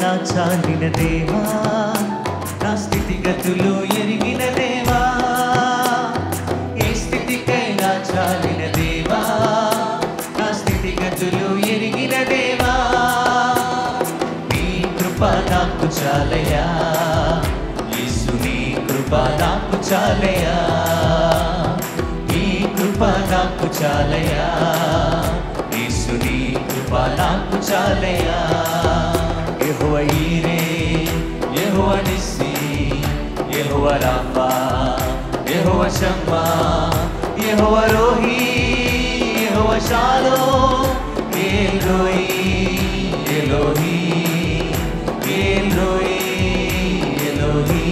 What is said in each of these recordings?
చాలిన దేవా నా స్థితిగతులు ఎరిగిన దేవా ఏ స్థితికైనా చాలిన దేవా నా స్థితిగతులు ఎరిగిన దేవా నీ కృప నాకు చాలయా యేసు నీ కృప నాకు చాలయా నీ కృప నాకు చాలయా యేసు నీ కృప నాకు చాలయా యెహోవ ఈరే యెహోవ నిస్సి యెహోవ రాఫా యెహోవ Shammah Jehovah Rohi Jehovah Shalom El Roi Elohim El Roi Elohim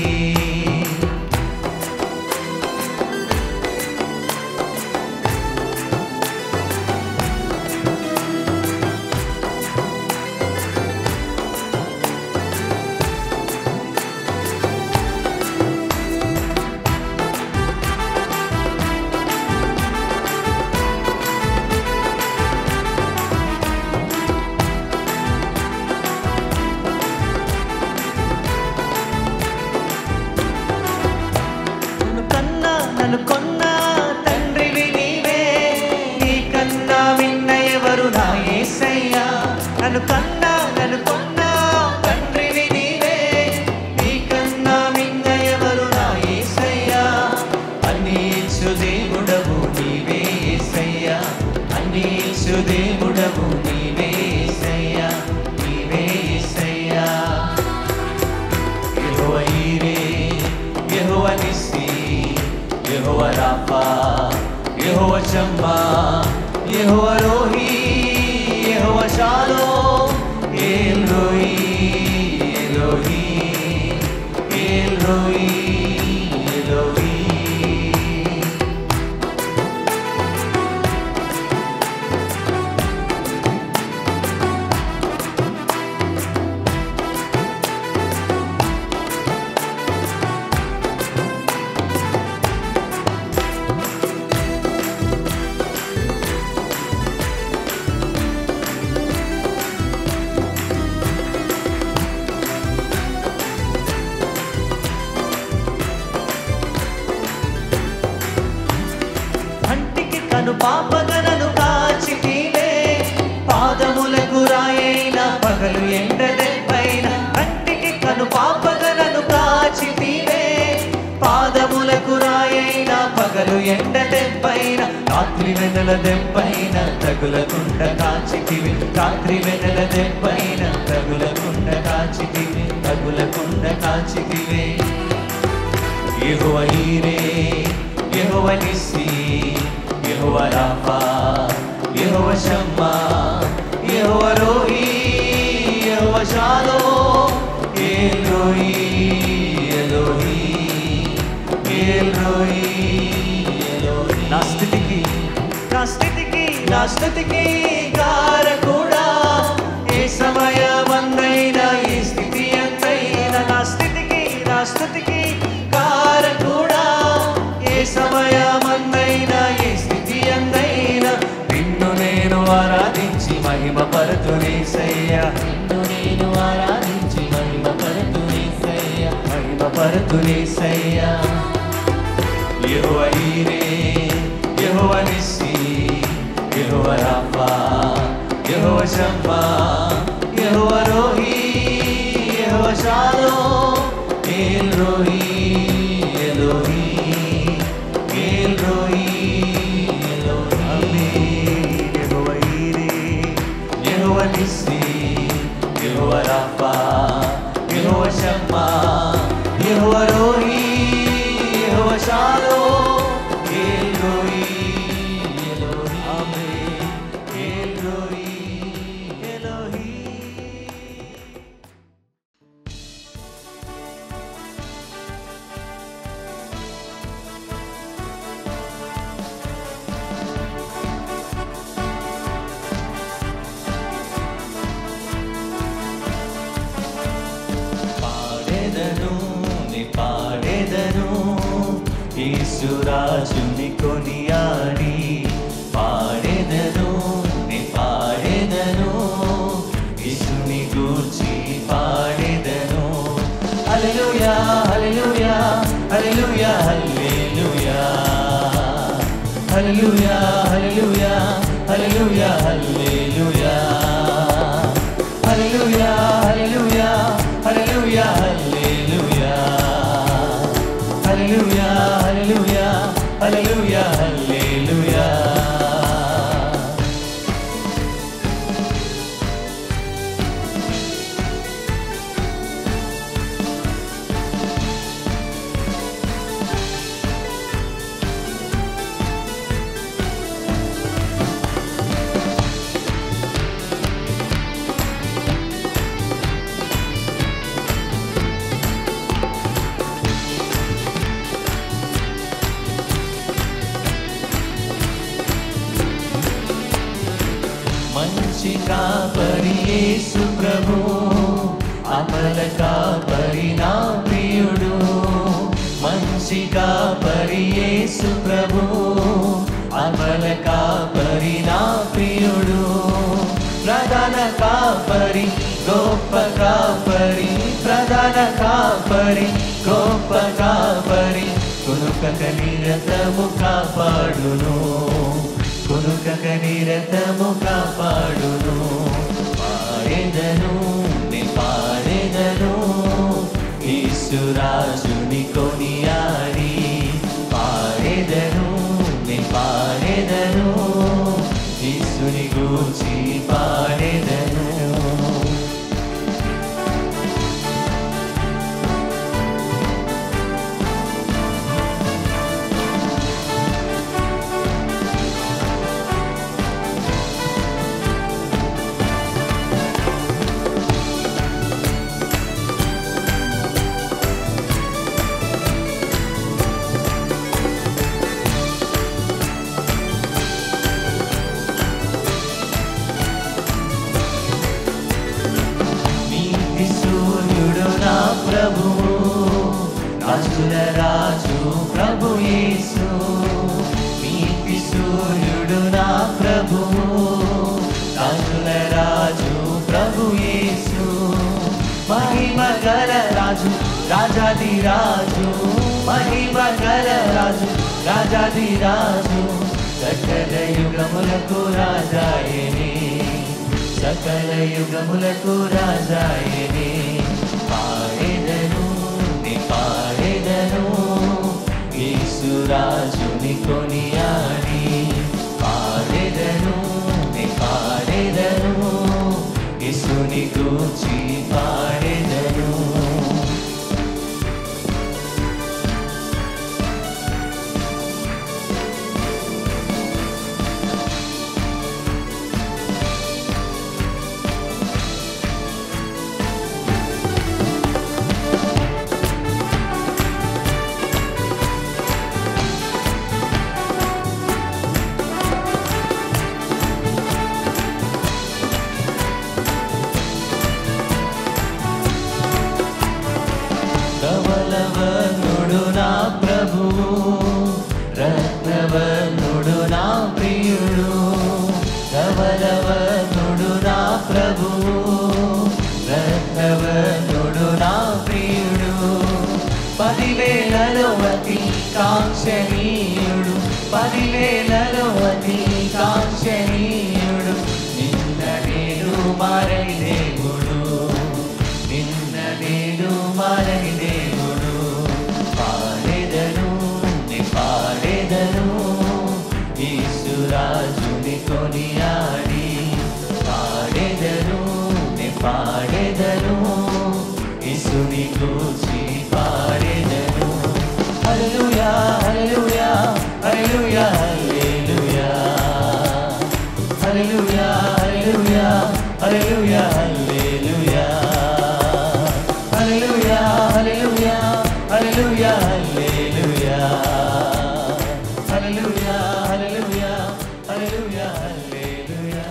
నన్ను కన్నా నన్ను కొన్నా తండ్రివి నీవే నీ కన్నా విన్న ఎవరు నా యేసయ్యా నన్ను కన్నా నన్ను కొన్నా తండ్రివి నీవే నీ కన్నా విన్న ఎవరు నా యేసయ్యా అన్ని ఇచ్చు దేవుడవు నీవే యేసయ్యా అన్ని ఇచ్చు దేవుడవు నీవే యేసయ్యా నీవే యేసయ్యా యెహోవ ఈరే యెహోవ నిస్సి యెహోవ రాఫా యెహోవ Shammah Jehovah Rohi Jehovah Shalom El Roi Elohim El Roi Elohim కంటికి కను పాపగనను కాచితివే పాదములకు రాయైన పగలు ఎండదెబ్బైన కంటికి కను పాపగనను కాచితివే పాదములకు రాయైన పగలు ఎండదెబ్బైన రాత్రి వెనల దెబ్బైన తగులకుండ కాచితివి రాత్రి వెనల దెబ్బైన తగులకుండ కాచితివి తగులకుండ కాచితివే యెహోవ ఈరే యెహోవ నిస్సి యెహోవ రాఫా యెహోవ Shammah Jehovah Rohi Jehovah Shalom El Roi Elohim El Roi Elohim నా స్థితికి నా స్థితికి నా స్థితికి కారకుడా ఏ సమయమందైనా ఏ స్థితి అంతైనా నా స్థితికి నా స్థితికి కారకుడా ఏ సమయమందైనా ఏ స్థితి అందైనా నిన్ను నేను ఆరాధించి మహిమ పరతునేసయ్యా నిన్ను నేను ఆరాధించి మహిమ పరతునేసయ్యా మహిమ పరతునేసయ్యా యెహోవ ఈరే యెహోవ నిస్సి యెహోవ రాఫా యెహోవ Shammah Jehovah Rohi Jehovah Shalom El Roi Elohim El Roi Elohim Jehovah Jireh యెహోవ నిస్సి యెహోవ రాఫా యెహోవ Shammah Jehovah Rohi Jehovah Shalom El Roi Elohim amen El Roi Elohim పాడెదను నీ పాడెదను యేసురాజుని కొనియాడి పాడెదను నీ పాడెదను యేసుని గూర్చి పా హల్లెలూయా హల్లెలూయా హల్లెలూయా హల్లెలూయా హల్లెలూయా హల్లెలూయా హల్లెలూయా హల్లెలూయా హల్లెలూయా హల్లెలూయా హల్లెలూయా హల్లెలూయా మంచి కాపరి యేసు ప్రభు అమల కాపరి నా ప్రియుడు మంచి కాపరి యేసు ప్రభు అమల కాపరి నా ప్రియుడు ప్రధాన కాపరి గొప్ప కాపరి ప్రధాన కాపరి గొప్ప కాపరి కునుకక నిరతము కాపాడును కొనుకక నిరతము కాపాడును పాడెదను నే పాడెదను ఈశ్వరాజుని కొనియాడి పాడెదను నే పాడెదను ఈశ్వని గూర్చి పాడెదను నీతి సూర్యుడు నా ప్రభువు రాజుల రాజు ప్రభు యేసు నీతి సూర్యుడు నా ప్రభువు రాజుల రాజు ప్రభు యేసు మహిమ గల రాజు రాజాది రాజు మహిమ గల రాజు రాజాది రాజు సకల యుగములకు రాజాయని సకల యుగములకు రాజాయని పాడెదను నీ పాడెదను యేసురాజుని కొనియాడి పాడెదను నీ పాడెదను యేసుని గూర్చి పాడెదను ధవలవనుడు నా ప్రభువు రత్నవనుడు నా ప్రియుడు ధవలవనుడు నా ప్రభువు రత్నవనుడు నా ప్రియుడు పదివేలలో అతి కాంక్షణీయుడు పదివేలలో అతి కాంక్షణీయుడు నిన్న నేను మారని దేవుడు నిన్న నేను మారని దేవుడు పాడెదను నీ పాడెదను ఈశ్వరాజుని కొనియాడి పాడెదను నీ పాడెదను ఈశుని గూర్చి పాడెదను హల్లెలూయా హల్లెలూయా హల్లెలూయా హల్లెలూయా హల్లెలూయా హల్లెలూయా హల్లెలూయా హల్లెలూయా హల్లెలూయా హల్లెలూయా హల్లెలూయా హల్లెలూయా హల్లెలూయా హల్లెలూయా హల్లెలూయా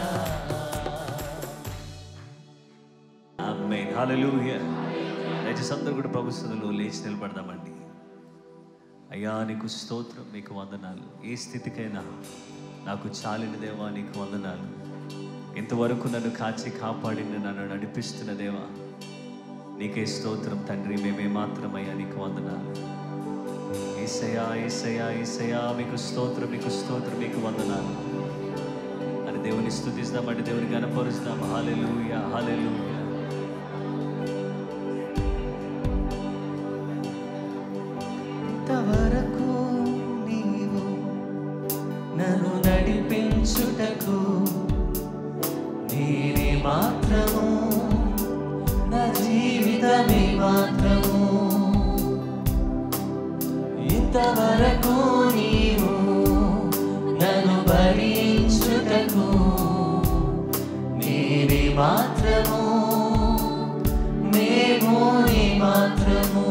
ఆమేన్ హల్లెలూయా దయచేసి అందరూ కూడా ప్రభు సన్నిధిలో లేచి నిలబడదామండి అయ్యా నీకు స్తోత్రం నీకు వందనాలు ఏ స్థితికైనా నాకు చాలిన దేవా నీకు వందనాలు ఇంతవరకు నన్ను కాచి కాపాడి నన్ను నడిపిస్తున్న దేవా నీకే స్తోత్రం తండ్రి మేమే మాత్రమయ్యా నీకు వందనాలు ఏ ఏసయా ఏసయా ఏసయా మీకు స్తోత్రం మీకు స్తోత్రం మీకు వందనాలు అని దేవుని స్థుతిస్తామంటే దేవుని గణపరుస్తాం హాలెలూయా హాలెలూయా ఇంతవరకు నీవు నన్ను నడిపించుటకు నేనే మాత్రము నా జీవితమే మాత్రము ఇంతవరకు నీవు నన్ను భరించుటకు నేనే మాత్రము మేము నీ మాత్రము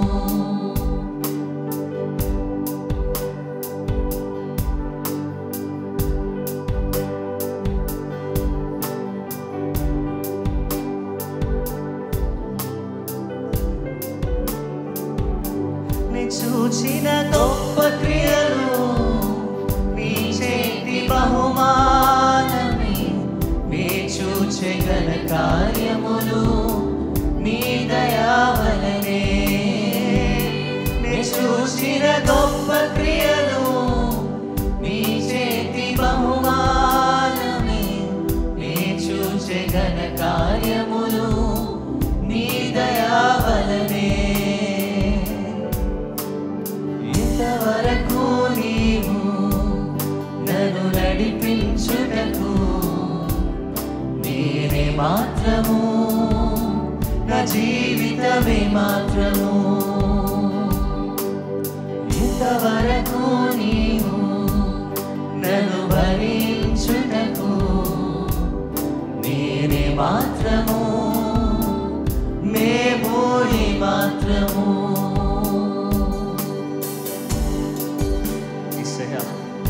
నీ చూచిన గొప్ప క్రియలు నీ చేతి బహుమానమే నీ చూచే ఘన కార్యములు నీ దయావలనే నీ చూచిన గొప్ప క్రియలు నీ చేతి బహుమానమే నీ చూచే ఘన కార్యములు నీ దయావలనే ఇంతవరకు నీవు నన్ను నడిపించుటకు నేనే మాత్రము నా జీవితమే మాత్రము ఇంతవరకు నీవు నన్ను భరించుటకు నేనే మాత్రము మేము నీ మాత్రము ఏసయ్యా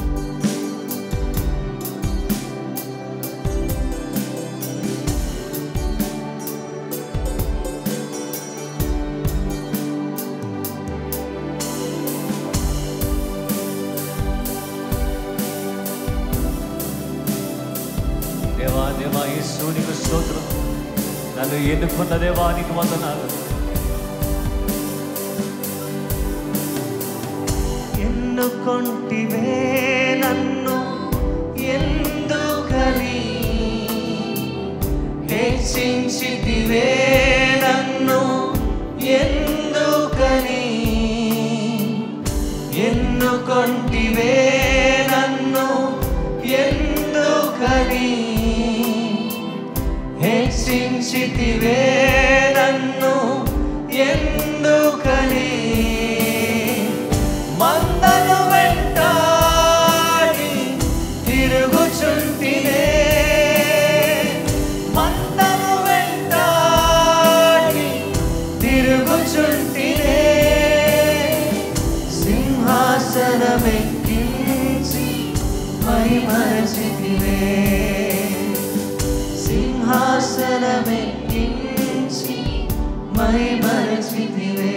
దేవా దేవా యేసు నీకు స్తోత్రం నన్ను ఎన్నుకున్న దేవా నీకు వందనాలు ఎన్నుకొంటివే నన్ను ఎందుకని హెచ్చించితివే నన్ను ఎందుకని ఎన్నుకొంటివే నన్ను ఎందుకని హెచ్చించితివే నన్ను ఎందుకని మందను వెంటాడి తిరుగుచుంటినే మందను వెంటాడి తిరుగుచుంటినే సింహాసనమెక్కించి మహిమరచితివే సింహాసనమెక్కించి మహిమరచితివే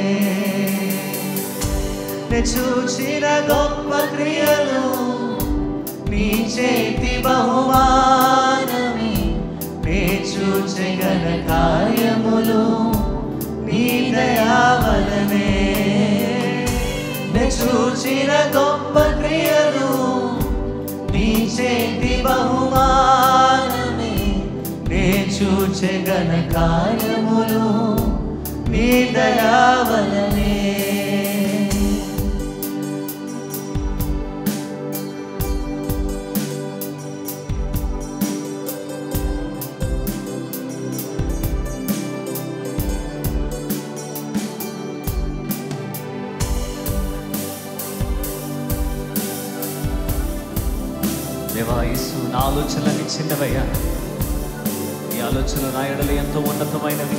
నే చూచిన గొప్ప క్రియలు నీ చేతి బహుమానమే నే చూచే ఘన కార్యములు నీ దయావలనే నే చూచిన గొప్ప క్రియలు నీ చేతి బహుమానమే నే చూచే ఘన కార్యములు నీ దయావలనే దేవా యేసు నా ఆలోచనలన్నీ చిన్నవయ్యా ఈ ఆలోచనలు నా ఎడలు ఎంతో ఉన్నతమైనవి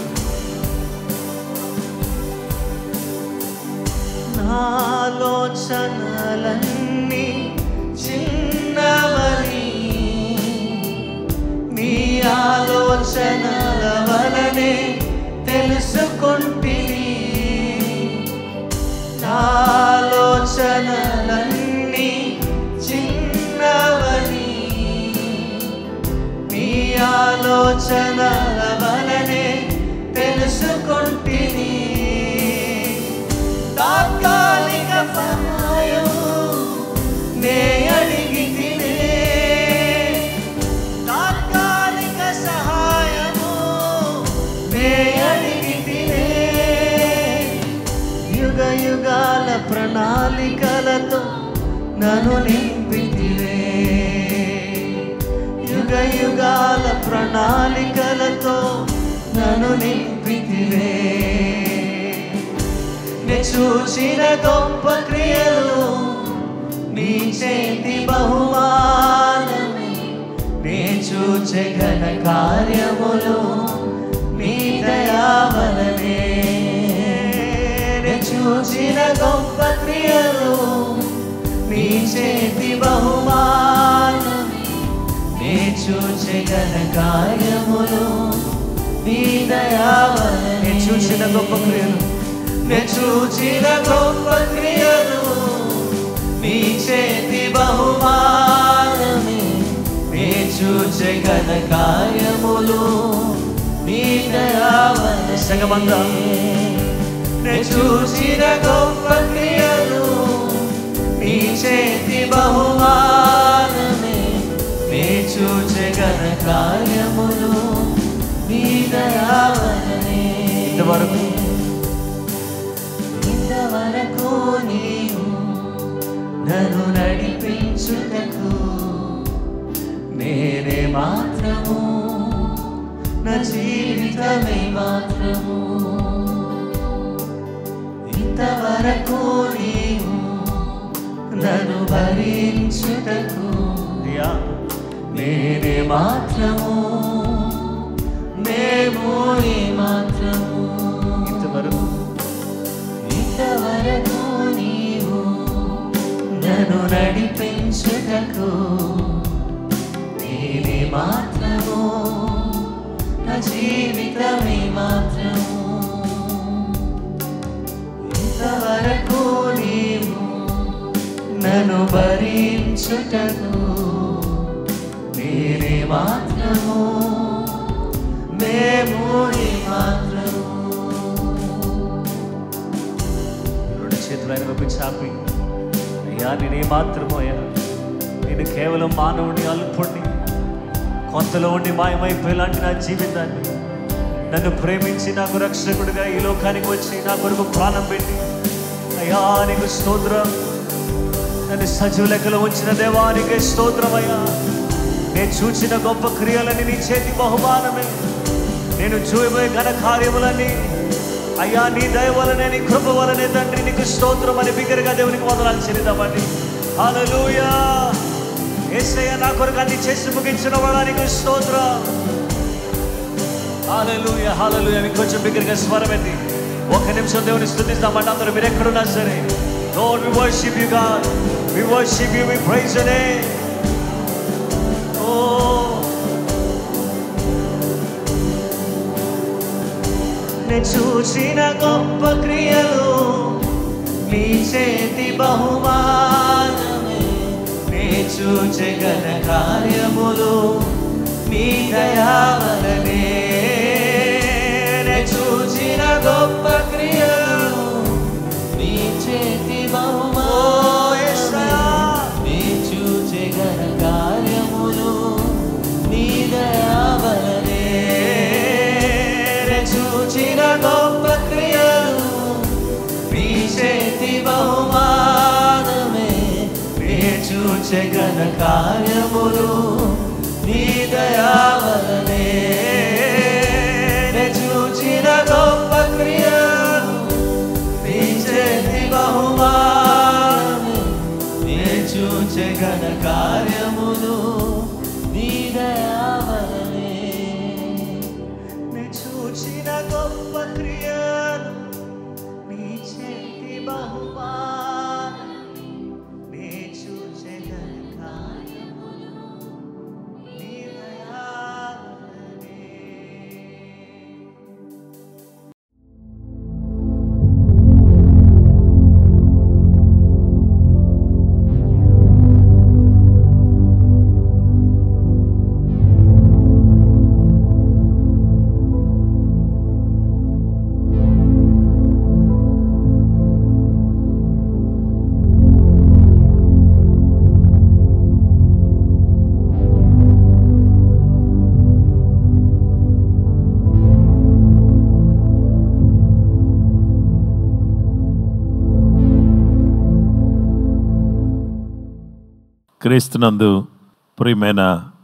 నాలోచనలన్నీ చిన్నవని నీ ఆలోచనల వలనే తెలుసుకుంటిని నాలోచనలన్నీ చిన్నవని నీ ఆలోచనల వలనే తెలుసుకుంటిని తాత్కాలిక ఫల ప్రణాళికలతో నన్ను నింపితివే యుగ యుగాల ప్రణాళికలతో నన్ను నింపితివే నే చూచిన గొప్ప క్రియలు నీ చేతి బహుమానమే నే చూచే ఘన కార్యములు నీ దయావలనే నే చూచిన గొప్ప క్రియలు నీ చేతి బహుమానమే నే చూచే ఘన కార్యములు నీ దయావలనే నే చూచిన గొప్ప క్రియలు నే చూచిన గొప్ప క్రియలు నీ చేతి బహుమానమే నే చూచే ఘన కార్యములు నీ దయావలనే సగమంగా నే చూచిన గొప్ప క్రియలు నీ చేతి బహుమానమే నే చూచే ఘన కార్యములు నీ దయావలనే ఇంతవరకు ఇంతవరకు నీవు నన్ను నడిపించుటకు నేనే మాత్రము నా జీవితమే మాత్రము ఇంతవరకు నీవు నన్ను భరించుటకు అయ్యా నేనే మాత్రము మేము ఈ మాత్రము ఇంతవరకు ఇంతవరకు నీవు నన్ను నడిపించుటకు నేనే మాత్రము నా జీవితమే మాత్రము ఇంతవరకు నీవు నన్ను భరించుటకు నేనే మాత్రము మేము ఈ మాత్రము రెండు చేతులైన వైపు చాపి అయ్యా నేనే మాత్రము అయ్యా నేను కేవలం మానవుని అల్పుణ్ణి కొంతలో ఉండి మాయమైపోయేలాంటి నా జీవితాన్ని నన్ను ప్రేమించి నాకు రక్షకుడిగా ఈ లోకానికి వచ్చి నా కొరకు ప్రాణం పెట్టి అయ్యా నీకు స్తోత్రం నన్ను సజీవ లెక్కలో ఉంచిన దేవానికి స్తోత్రం అయ్యా నేను చూచిన గొప్ప క్రియలని నీ చేతి బహుమానమే నేను చూయబోయే ఘన కార్యములని అయ్యా నీ దయ వలనే నీ కృప వలనే తండ్రి నీకు స్తోత్రం అని బిగ్గరగా దేవునికి వందనాలు చెల్లిద్దామండి హల్లెలూయా యేసయ్య నా కొరకు అన్ని చేసి ముగించిన వాడా నీకు స్తోత్రం హల్లెలూయా హల్లెలూయా మీకు కొంచెం బిగ్గరగా స్వరం ఎత్తి ఒక నిమిషం దేవుని స్తుతిస్తామంటే అందరూ మీరు ఎక్కడున్నా సరే Lord, we worship you, God. We worship you, we praise your name. Oh. నే చూసిన గొప్ప క్రియలు నీ చేతి బహుమానమే నే చూచే ఘన కార్యములు నీ దయావలనే నే చూచిన గొప్ప క్రియలు నీ చేతి బహుమానమే నీ చూచే ఘన కార్యములు నీ దయావలనే నే చూచిన గొప్ప క్రియలు నీ చేతి బహుమానమే నే చూచే ఘన కార్యములు నీ దయావలనే నే చూచిన గొప్ప క్రియలు నీ చేతి బహుమానమే నే చూచే ఘన కార్యములు నీ దయావలనే నే చూచిన గొప్ప క్రియలు నీ చేతి బహుమానం నే చూచే ఘన కార్యములు నీ దయావలనే క్రీస్తునందు ప్రియమైన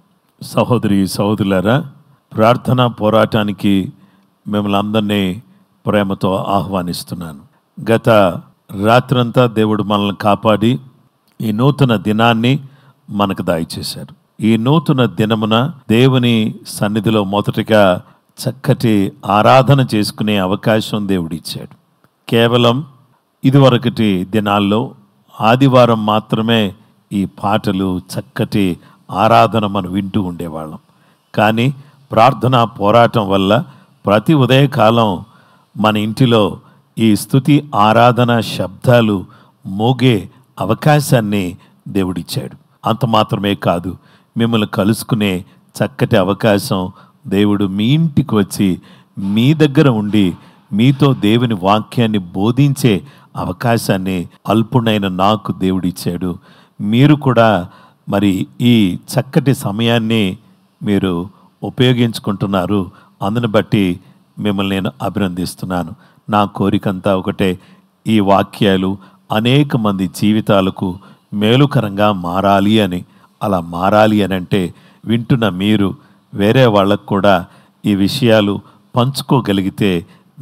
సహోదరి సహోదరులారా ప్రార్థనా పోరాటానికి మిమ్మల్ని అందరినీ ప్రేమతో ఆహ్వానిస్తున్నాను గత రాత్రంతా దేవుడు మనల్ని కాపాడి ఈ నూతన దినాన్ని మనకు దయచేశారు ఈ నూతన దినమున దేవుని సన్నిధిలో మొదటిగా చక్కటి ఆరాధన చేసుకునే అవకాశం దేవుడిచ్చాడు కేవలం ఇదివరకటి దినాల్లో ఆదివారం మాత్రమే ఈ పాటలు చక్కటి ఆరాధన మనం వింటూ ఉండేవాళ్ళం కానీ ప్రార్థనా పోరాటం వల్ల ప్రతి ఉదయకాలం మన ఇంటిలో ఈ స్థుతి ఆరాధన శబ్దాలు మోగే అవకాశాన్ని దేవుడిచ్చాడు అంత మాత్రమే కాదు మిమ్మల్ని కలుసుకునే చక్కటి అవకాశం దేవుడు మీ ఇంటికి వచ్చి మీ దగ్గర ఉండి మీతో దేవుని వాక్యాన్ని బోధించే అవకాశాన్ని అల్పుడైన నాకు దేవుడిచ్చాడు మీరు కూడా మరి ఈ చక్కటి సమయాన్ని మీరు ఉపయోగించుకుంటున్నారు అందుని బట్టి మిమ్మల్ని నేను అభినందిస్తున్నాను నా కోరికంతా ఒకటే ఈ వాక్యాలు అనేక మంది జీవితాలకు మేలుకరంగా మారాలి అని అలా మారాలి అని అంటే వింటున్న మీరు వేరే వాళ్ళకు కూడా ఈ విషయాలు పంచుకోగలిగితే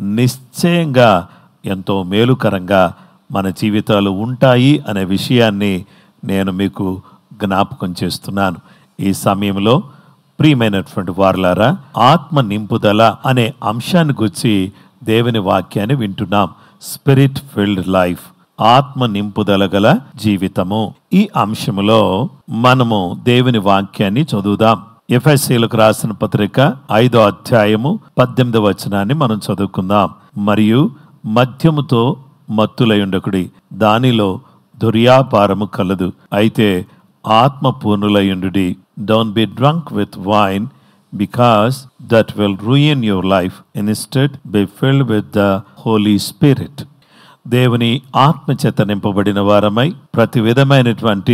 నిశ్చయంగా ఎంతో మేలుకరంగా మన జీవితాలు ఉంటాయి అనే విషయాన్ని నేను మీకు జ్ఞాపకం చేస్తున్నాను ఈ సమయంలో ప్రియమైనటువంటి వారులారా ఆత్మ నింపుదల అనే అంశాన్ని గురించి దేవుని వాక్యాన్ని వింటున్నాం స్పిరిట్ ఫిల్డ్ లైఫ్ ఆత్మ నింపుదల గల జీవితము ఈ అంశములో మనము దేవుని వాక్యాన్ని చదువుదాం ఎఫ్ఎస్సీలకు రాసిన పత్రిక ఐదో అధ్యాయము పద్దెనిమిదవ వచనాన్ని మనం చదువుకుందాం మరియు మద్యముతో మత్తులయుండకుడి దానిలో దుర్యాపారము కలదు అయితే ఆత్మ పూర్ణులయుండుడి don't be drunk with wine because that will ruin your life instead be filled with the Holy Spirit దేవుని ఆత్మ చేత నింపబడిన వారమై ప్రతి విధమైనటువంటి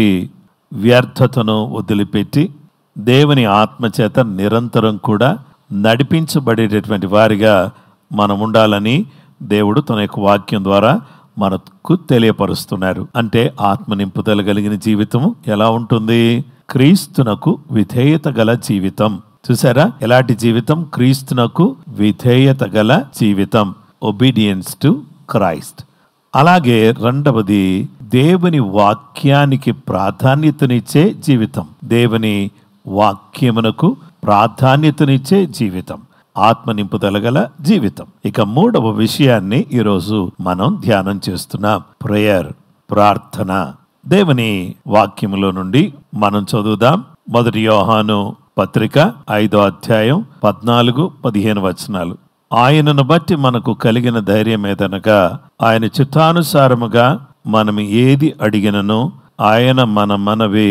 వ్యర్థతను వదిలిపెట్టి దేవుని ఆత్మ చేత నిరంతరం కూడా నడిపించబడేటటువంటి వారిగా మనం ఉండాలని దేవుడు తన యొక్క వాక్యం ద్వారా మనకు తెలియపరుస్తున్నారు అంటే ఆత్మ నింపుదల కలిగిన జీవితము ఎలా ఉంటుంది క్రీస్తునకు విధేయత గల జీవితం చూసారా ఎలాంటి జీవితం క్రీస్తునకు విధేయత గల జీవితం ఒబీడియన్స్ టు క్రైస్ట్ అలాగే రెండవది దేవుని వాక్యానికి ప్రాధాన్యతనిచ్చే జీవితం దేవుని వాక్యమునకు ప్రాధాన్యతనిచ్చే జీవితం ఆత్మ నింపుదల గల జీవితం ఇక మూడవ విషయాన్ని ఈరోజు మనం ధ్యానం చేస్తున్నాం ప్రేయర్ ప్రార్థన దేవుని వాక్యములో నుండి మనం చదువుదాం మొదటి యోహాను పత్రిక ఐదో అధ్యాయం పద్నాలుగు పదిహేను వచనాలు ఆయనను బట్టి మనకు కలిగిన ధైర్యం ఏదనగా ఆయన చిత్తానుసారముగా మనం ఏది అడిగినను ఆయన మన మనవి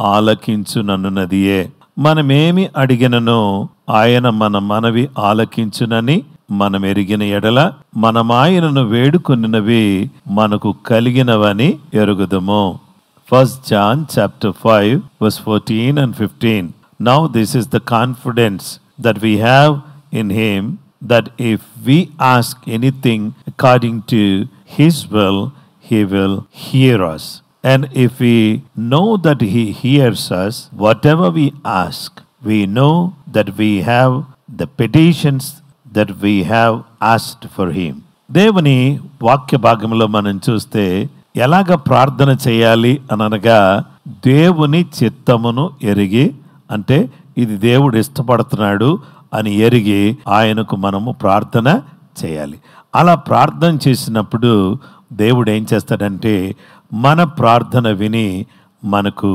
ఆలకించునన్నదియే మనమేమి అడిగినను ఆయన మన మనవి ఆలకించునని మనం ఎరిగిన ఎడల మనం ఆయనను వేడుకొనినవి మనకు కలిగినవని ఎరుగుదము first John chapter five verse fourteen and fifteen now this is the confidence that we have in him that if we ask anything according to His will, He will hear us. And if we know that He hears us, whatever we ask, we know that we have the petitions that we have asked for Him. దేవుని వాక్య భాగంలో మనం చూస్తే ఎలాగ ప్రార్థన చేయాలి అని అనగా దేవుని చిత్తమును ఎరిగి అంటే ఇది దేవుడు ఇష్టపడుతున్నాడు అని ఎరిగి ఆయనకు మనము ప్రార్థన చేయాలి అలా ప్రార్థన చేసినప్పుడు దేవుడు ఏం చేస్తాడంటే మన ప్రార్థన విని మనకు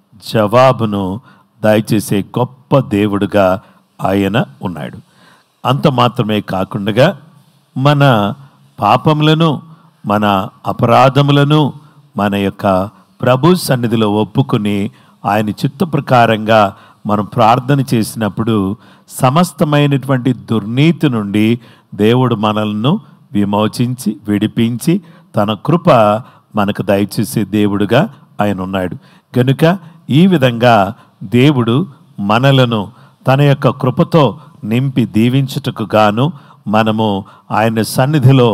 జవాబును దయచేసే గొప్ప దేవుడుగా ఆయన ఉన్నాడు అంత మాత్రమే కాకుండా మన పాపములను మన అపరాధములను మన యొక్క ప్రభు సన్నిధిలో ఒప్పుకుని ఆయన చిత్త ప్రకారంగా మనం ప్రార్థన చేసినప్పుడు సమస్తమైనటువంటి దుర్నీతి నుండి దేవుడు మనల్ని విమోచించి విడిపించి తన కృప మనకు దయచేసే దేవుడుగా ఆయన ఉన్నాడు కనుక ఈ విధంగా దేవుడు మనలను తన యొక్క కృపతో నింపి దీవించుటకు గాను మనము ఆయన సన్నిధిలో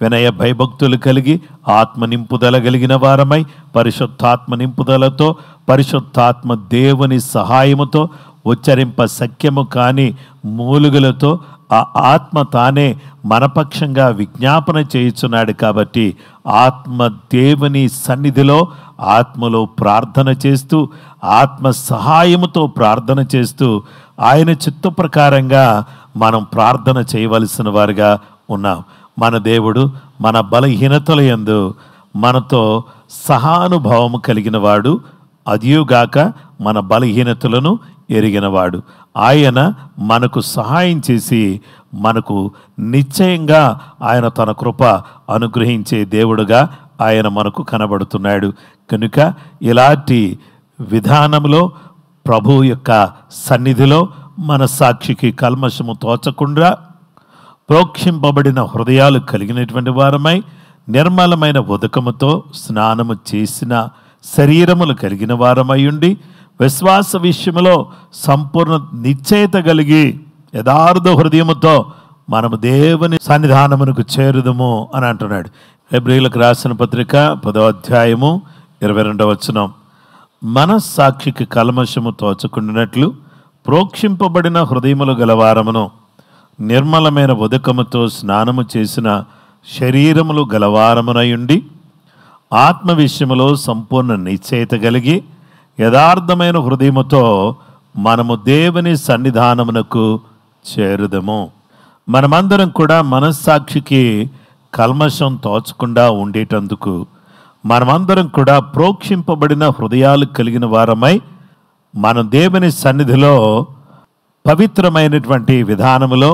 వినయ భయభక్తులు కలిగి ఆత్మ నింపుదల కలిగిన వారమై పరిశుద్ధాత్మ నింపుదలతో పరిశుద్ధాత్మ దేవుని సహాయముతో ఉచ్చరింప సఖ్యము కాని మూలుగులతో ఆ ఆత్మ తానే మనపక్షంగా విజ్ఞాపన చేయుచున్నాడు కాబట్టి ఆత్మ దేవుని సన్నిధిలో ఆత్మలో ప్రార్థన చేస్తూ ఆత్మ సహాయముతో ప్రార్థన చేస్తూ ఆయన చిత్త ప్రకారంగా మనం ప్రార్థన చేయవలసిన వారుగా ఉన్నాం మన దేవుడు మన బలహీనతల యందు మనతో సహానుభావము కలిగిన వాడు అదియుగాక మన బలహీనతలను ఎరిగినవాడు ఆయన మనకు సహాయం చేసి మనకు నిశ్చయంగా ఆయన తన కృప అనుగ్రహించే దేవుడుగా ఆయన మనకు కనబడుతున్నాడు కనుక ఇలాంటి విధానంలో ప్రభు యొక్క సన్నిధిలో మన సాక్షికి కల్మషము తోచకుండా ప్రోక్షింపబడిన హృదయాలు కలిగినటువంటి వారమై నిర్మలమైన ఉదకముతో స్నానము చేసిన శరీరములు కలిగిన వారమై ఉండి విశ్వాస విషయములో సంపూర్ణ నిశ్చయత కలిగి యథార్థ హృదయముతో మనము దేవుని సన్నిధానమునకు చేరుదము అని అంటున్నాడు ఎబ్రిలకు రాసిన పత్రిక పదో అధ్యాయము ఇరవై రెండవ వచనం మనస్సాక్షికి కల్మషము తోచకుండినట్లు ప్రోక్షింపబడిన హృదయములు గలవారమును నిర్మలమైన ఉదకముతో స్నానము చేసిన శరీరములు గలవారమునయుండి ఆత్మ విషయములో సంపూర్ణ నిశ్చయత కలిగి యథార్థమైన హృదయముతో మనము దేవుని సన్నిధానమునకు చేరుదము మనమందరం కూడా మనస్సాక్షికి కల్మషం తోచకుండా ఉండేటందుకు మనమందరం కూడా ప్రోక్షింపబడిన హృదయాలు కలిగిన వారమై మన దేవుని సన్నిధిలో పవిత్రమైనటువంటి విధానములో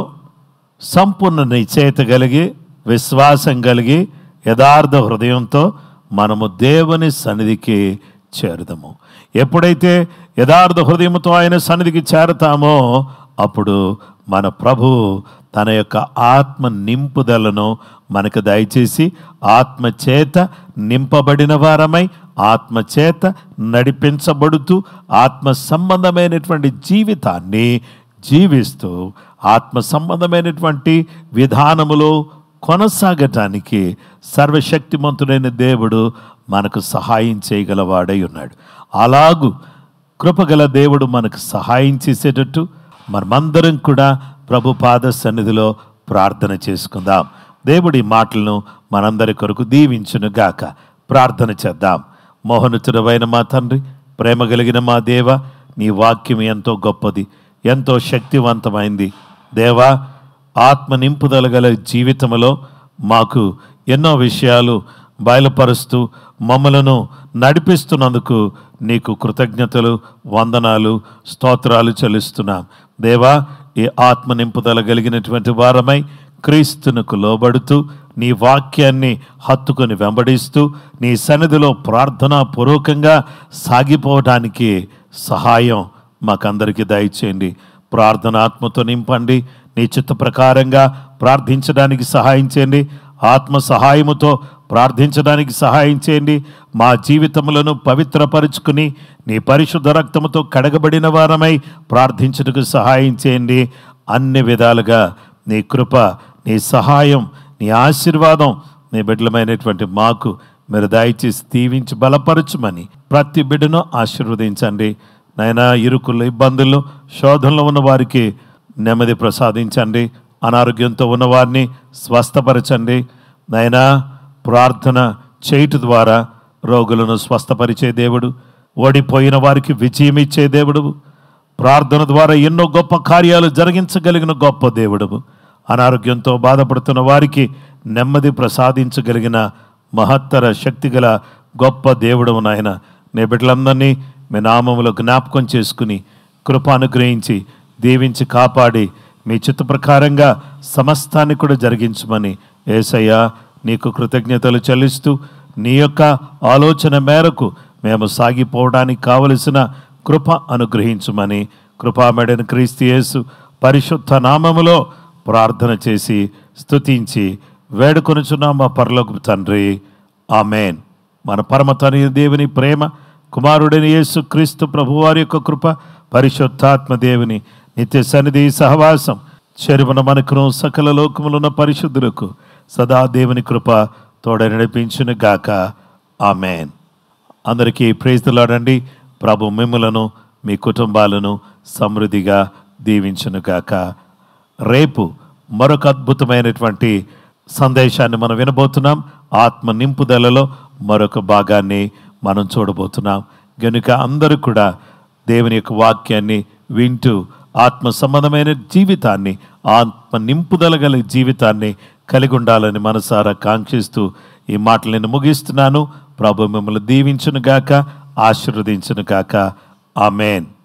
సంపూర్ణ నిశ్చయత కలిగి విశ్వాసం కలిగి యథార్థ హృదయంతో మనము దేవుని సన్నిధికి చేరుదాము ఎప్పుడైతే యథార్థ హృదయంతో ఆయన సన్నిధికి చేరతామో అప్పుడు మన ప్రభు తన యొక్క ఆత్మ నింపుదలను మనకు దయచేసి ఆత్మ చేత నింపబడిన వారమై ఆత్మ చేత నడిపించబడుతూ ఆత్మ సంబంధమైనటువంటి జీవితాన్ని జీవిస్తూ ఆత్మ సంబంధమైనటువంటి విధానములో కొనసాగటానికి సర్వశక్తిమంతుడైన దేవుడు మనకు సహాయం చేయగలవాడై ఉన్నాడు అలాగు కృపగల దేవుడు మనకు సహాయం చేసేటట్టు మనమందరం కూడా ప్రభు పాద సన్నిధిలో ప్రార్థన చేసుకుందాం దేవుడి మాటలను మనందరి కొరకు దీవించును గాక ప్రార్థన చేద్దాం మోహనుతుడవైన మా తండ్రి ప్రేమ కలిగిన మా దేవ నీ వాక్యం ఎంతో గొప్పది ఎంతో శక్తివంతమైంది దేవా ఆత్మ నింపుదల గల జీవితంలో మాకు ఎన్నో విషయాలు బయలుపరుస్తూ మమ్మలను నడిపిస్తున్నందుకు నీకు కృతజ్ఞతలు వందనాలు స్తోత్రాలు చెల్లిస్తున్నాం దేవా ఈ ఆత్మ నింపుదల కలిగినటువంటి వారమై క్రీస్తునకు లోబడుతూ నీ వాక్యాన్ని హత్తుకొని వెంబడిస్తూ నీ సన్నిధిలో ప్రార్థనా పూర్వకంగా సాగిపోవటానికి సహాయం మాకందరికీ దయచేయండి ప్రార్థన ఆత్మతో నింపండి నీ చిత్త ప్రకారంగా ప్రార్థించడానికి సహాయం చేయండి ఆత్మ సహాయముతో ప్రార్థించడానికి సహాయం చేయండి మా జీవితములను పవిత్రపరుచుకుని నీ పరిశుద్ధ రక్తముతో కడగబడిన వారమై ప్రార్థించుటకు సహాయం చేయండి అన్ని విధాలుగా నీ కృప నీ సహాయం నీ ఆశీర్వాదం నీ బిడ్డలమైనటువంటి మాకు మీరు దయచేసి దీవించి బలపరచుమని ప్రతి బిడ్డను ఆశీర్వదించండి నైనా ఇరుకులు ఇబ్బందుల్లో శోధనలో ఉన్న వారికి నెమ్మది ప్రసాదించండి అనారోగ్యంతో ఉన్నవారిని స్వస్థపరచండి నైనా ప్రార్థన చేయుట ద్వారా రోగులను స్వస్థపరిచే దేవుడు ఓడిపోయిన వారికి విజయం ఇచ్చే దేవుడు ప్రార్థన ద్వారా ఎన్నో గొప్ప కార్యాలు జరిగించగలిగిన గొప్ప దేవుడు అనారోగ్యంతో బాధపడుతున్న వారికి నెమ్మది ప్రసాదించగలిగిన మహత్తర శక్తిగల గొప్ప దేవుడు నాయన నీ బిడ్డలందరినీ మీ నామములో జ్ఞాపకం చేసుకుని కృప అనుగ్రహించి దీవించి కాపాడి మీ చిత్త ప్రకారంగా సమస్తాన్ని కూడా జరిగించమని ఏసయ్య నీకు కృతజ్ఞతలు చెల్లిస్తూ నీ యొక్క ఆలోచన మేరకు మేము సాగిపోవడానికి కావలసిన కృప అనుగ్రహించమని కృపామెడని క్రీస్తు యేసు పరిశుద్ధ నామములో ప్రార్థన చేసి స్తుతించి వేడుకొనుచున్నాం మా పరలోక తండ్రి ఆమెన్ మన పరమ తనయ దేవుని ప్రేమ కుమారుడైన యేసు క్రీస్తు ప్రభువారి యొక్క కృప పరిశుద్ధాత్మ దేవుని నిత్య సన్నిధి సహవాసం చెరువున మనకును సకల లోకములున్న పరిశుద్ధులకు సదా దేవుని కృప తోడ నడిపించును గాక ఆమెన్ అందరికీ ప్రేస్తులాడండి ప్రభు మిమ్ములను మీ కుటుంబాలను సమృద్ధిగా దీవించును గాక రేపు మరొక అద్భుతమైనటువంటి సందేశాన్ని మనం వినబోతున్నాం ఆత్మ నింపుదలలో మరొక భాగాన్ని మనం చూడబోతున్నాం కనుక అందరూ కూడా దేవుని యొక్క వాక్యాన్ని వింటూ ఆత్మ సంబంధమైన జీవితాన్ని ఆత్మ నింపుదల గల జీవితాన్ని కలిగి ఉండాలని మనసారా కాంక్షిస్తూ ఈ మాటలు నేను ముగిస్తున్నాను ప్రభు మిమ్మల్ని దీవించును గాక ఆశీర్వదించును గాక ఆమెన్